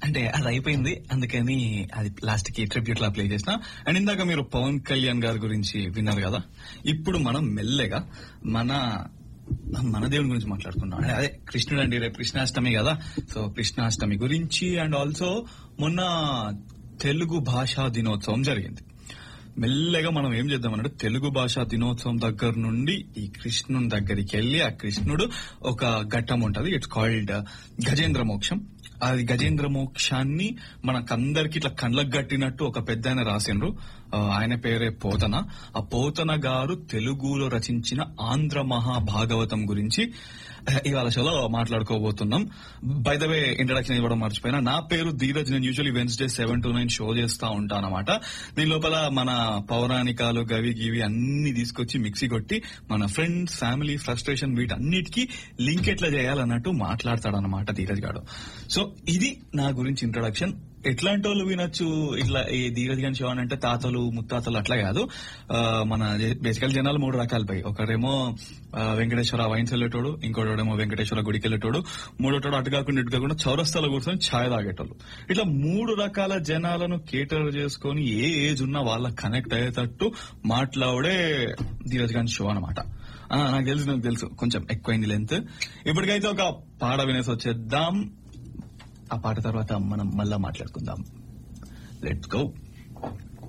అంటే అది అయిపోయింది అందుకని అది లాస్ట్ కి ట్రిబ్యూట్ లా ప్లే చేసిన అండ్ ఇందాక మీరు పవన్ కళ్యాణ్ గారి గురించి విన్నారు కదా ఇప్పుడు మనం మెల్లగా మన మన దేవుని గురించి మాట్లాడుకున్నాం అంటే అదే కృష్ణుడు అండి రేపు కృష్ణాష్టమి కదా సో కృష్ణాష్టమి గురించి అండ్ ఆల్సో మొన్న తెలుగు భాషా దినోత్సవం జరిగింది మెల్లగా మనం ఏం చేద్దామనంటే తెలుగు భాషా దినోత్సవం దగ్గర నుండి ఈ కృష్ణుని దగ్గరికి వెళ్ళి ఆ కృష్ణుడు ఒక ఘట్టం ఉంటది ఇట్స్ కాల్డ్ గజేంద్ర మోక్షం అది గజేంద్ర మోక్షాన్ని మనకందరికి ఇట్లా కళ్ళకు కట్టినట్టు ఒక పెద్ద ఆయన రాసిండ్రు ఆ, ఆయన పేరే పోతన ఆ పోతన గారు తెలుగులో రచించిన ఆంధ్ర మహాభాగవతం గురించి ఆ, ఇవాళ షోలో మాట్లాడుకోబోతున్నాం బై ద వే ఇంట్రడక్షన్ ఇవ్వడం మర్చిపోయినా నా పేరు ధీరజ్ నేను usually Wednesday seven to nine show చేస్తా ఉంటాను అనమాట దీని లోపల మన పౌరాణికాలు గవి గివి అన్ని తీసుకొచ్చి మిక్సీ కొట్టి మన ఫ్రెండ్స్ ఫ్యామిలీ ఫ్రస్ట్రేషన్ వీటన్నిటికీ లింక్ ఎట్లా చేయాలన్నట్టు మాట్లాడతాడనమాట ధీరజ్ గారు సో ఇది నా గురించి ఇంట్రడక్షన్ ఎట్లాంటి వాళ్ళు వినొచ్చు ఇట్లా ఈ ధీరజ్ గారి షో అని అంటే తాతలు ముత్తాతలు అట్లా కాదు ఆ, మన బేసికల్ జనాలు మూడు రకాలు పై ఒకరేమో ఆ, వెంకటేశ్వర వైన్స్ వెళ్ళేటోడు ఇంకోటేమో వెంకటేశ్వర గుడికి వెళ్ళేటోడు మూడోటోడు అటు కాకుండా ఇటు కాకుండా చౌరస్తాలో కూర్చొని ఛాయ్ తాగేటోళ్ళు ఇట్లా మూడు రకాల జనాలను కేటర్ చేసుకొని ఏ ఏజ్ ఉన్నా వాళ్ళకి కనెక్ట్ అయ్యేటట్టు మాట్లాడే ధీరజ్ గారి షో అనమాట నాకు తెలుసు నాకు తెలుసు కొంచెం ఎక్కువైంది లెంత్ ఇప్పటికైతే ఒక పాట వినేసి వచ్చేద్దాం ఆ పాట తర్వాత మనం మళ్ళా మాట్లాడుకుందాం లెట్స్ గో